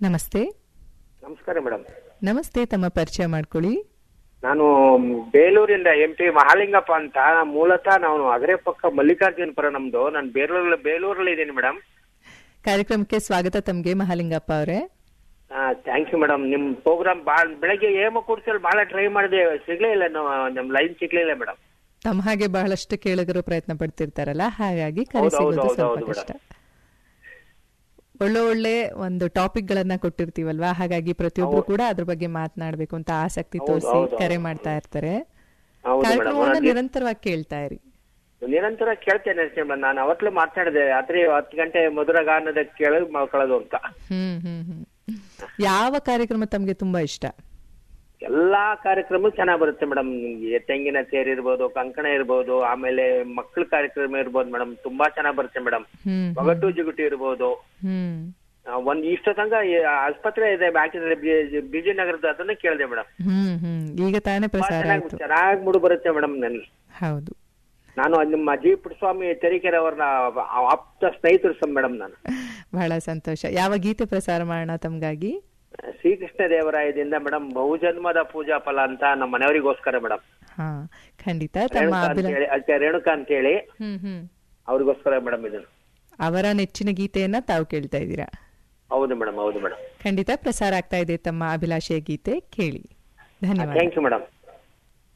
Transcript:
ನಮಸ್ತೆ ನಮಸ್ಕಾರ ಮೇಡಮ್ ನಮಸ್ತೆ ತಮ್ಮ ಪರಿಚಯ ಮಾಡ್ಕೊಳ್ಳಿ ನಾನು ಬೇಲೂರಿಂದ ಎಂ ಪಿ ಮಹಾಲಿಂಗಪ್ಪ ಅಂತ ಮೂಲತಃ ನಾನು ಅಗರೆ ಪಕ್ಕ ಮಲ್ಲಿಕಾರ್ಜುನಪುರ ನಮ್ದು ನಾನು ಬೇಲೂರಲ್ಲಿ ಬೇಲೂರಲ್ಲಿ ಇದ್ದೀನಿ ಮೇಡಮ್ ಕಾರ್ಯಕ್ರಮಕ್ಕೆ ಸ್ವಾಗತ ತಮ್ಗೆ ಮಹಾಲಿಂಗಪ್ಪ ಅವರೇ ಥ್ಯಾಂಕ್ ಯು ಮೇಡಮ್ ನಿಮ್ ಪ್ರೋಗ್ರಾಮ್ ಭಾಳ ಬೆಳಗ್ಗೆ ಏಮ ಕೂಡ್ಸಲ್ ಭಾಳ ಟ್ರೈ ಮಾಡಿದೆ ಸಿಗ್ಲೇ ಇಲ್ಲ ನಾವು ನಮ್ ಲೈನ್ ಸಿಗ್ಲಿಲ್ಲ ಮೇಡಮ್ ತಮ್ಮ ಹಾಗೆ ಬಹಳಷ್ಟು ಕೇಳಿಗರು ಪ್ರಯತ್ನ ಪಡ್ತಿರ್ತಾರಲ್ಲ ಹಾಗಾಗಿ ಕರೆ ಹೌದು, ಹೌದು, ಸಿಗೋದು ಹೌದು, ಸ್ವಲ್ಪ ಹೌದು ಕಷ್ಟ ಒಳ್ಳೆ ಒಳ್ಳೆ ಒಂದು ಟಾಪಿಕ್ ಗಳನ್ನ ಕೊಟ್ಟಿರ್ತೀವಲ್ವಾ ಹಾಗಾಗಿ ಪ್ರತಿಯೊಬ್ರು ಕೂಡ ಅದ್ರ ಬಗ್ಗೆ ಮಾತನಾಡ್ಬೇಕು ಅಂತ ಆಸಕ್ತಿ ಹೌದು, ತೋರಿಸಿ ಹೌದು, ಕರೆ ಹೌದು. ಮಾಡ್ತಾ ಇರ್ತಾರೆ ಹೌದು ಕಾರ್ಯಕ್ರಮವನ್ನ ಮೇಡಮ್ ನಿರಂತರವಾಗಿ ಕೇಳ್ತಾ ಇರಿ ನಿರಂತರ ಕೇಳ್ತೇನೆ ಮೇಡಮ್ ನಾನು ಅವತ್ತಲೂ ಮಾತಾಡಿದೆ ರಾತ್ರಿ ಹತ್ತು ಗಂಟೆ ಮಧುರ ಗಾನದ ಕೇಳೋದು ಮಲ್ಕೊಳ್ಳೋದು ಅಂತ ಹ್ಮ್ ಹ್ಮ್ ಹ್ಮ್ ಯಾವ ಕಾರ್ಯಕ್ರಮ ತಮ್ಗೆ ತುಂಬಾ ಇಷ್ಟ ಎಲ್ಲಾ ಕಾರ್ಯಕ್ರಮ ಚೆನ್ನಾಗ್ ಬರುತ್ತೆ ಮೇಡಮ್ ತೆಂಗಿನ ತೇರ್ ಇರ್ಬೋದು ಕಂಕಣ ಇರ್ಬೋದು ಆಮೇಲೆ ಮಕ್ಕಳ ಕಾರ್ಯಕ್ರಮ ಇರ್ಬೋದು ಮೇಡಮ್ ತುಂಬಾ ಚೆನ್ನಾಗ್ ಬರುತ್ತೆ ಮೇಡಮ್ ಹ್ಮ್ ಒಗಟು ಜಿಗುಟು ಇರ್ಬೋದು ಹ್ಮ್ ಆ, ಒಂದ್ ಇಷ್ಟ ತನಕ ಈ ಆಸ್ಪತ್ರೆ ಇದೆ ಹಾಕಿದ್ರೆ ಬಿಜಿ ನಗರದ ಅದನ್ನ ಕೇಳಿದೆ ಮೇಡಮ್ ಹ್ಮ್ ಹ್ಮ್ ಈಗ ತಾನೇ ಪ್ರಸಾರ ಚೆನ್ನಾಗಿ ಆಯ್ತು ಚೆನ್ನಾಗಿ ಮೂಡು ಬರುತ್ತೆ ಮೇಡಮ್ ನನಗೆ ಹೌದು ನಾನು ಅದ್ ನಿಮ್ಮ ಜಿ ಪುಟ್ಟಸ್ವಾಮಿ ತೆರೀಕೆರೆ ಅವ್ರನ್ನ ಆಪ್ತ ಸ್ನೇಹಿತರು ಸಂ ಮೇಡಮ್ ನಾನು ಬಹಳ ಸಂತೋಷ ಯಾವ ಗೀತೆ ಪ್ರಸಾರ ಮಾಡೋಣ ತಮ್ಗಾಗಿ ಶ್ರೀಕೃಷ್ಣ ದೇವರಾಯದಿಂದ ಮೇಡಮ್ ಬಹುಜನ್ಮದ ಪೂಜಾ ಫಲ ಅಂತ ನಮ್ಮ ಮನೆಯವರಿಗೋಸ್ಕರ ಮೇಡಮ್ ಹಾ ಖಂಡಿತ ತಮ್ಮ ರೇಣುಕಾ ಅಂತ ಅಭಿಲ ಹೇಳಿ ಅದಕ್ಕೆ ರೇಣುಕಾ ಅಂತ ಹೇಳಿ ಹ್ಮ್ ಹ್ಮ್ ಅವ್ರಿಗೋಸ್ಕರ ಮೇಡಮ್ ಇದನ್ನು ಅವರ ನೆಚ್ಚಿನ ಗೀತೆಯನ್ನ ತಾವು ಕೇಳ್ತಾ ಇದ್ದೀರಾ ಹೌದು ಮೇಡಮ್ ಹೌದು ಮೇಡಮ್ ಖಂಡಿತ ಪ್ರಸಾರ ಆಗ್ತಾ ಇದೆ ತಮ್ಮ ಅಭಿಲಾಷೆಯ ಗೀತೆ ಕೇಳಿ ಧನ್ಯವಾದ ಥ್ಯಾಂಕ್ ಯು ಮೇಡಮ್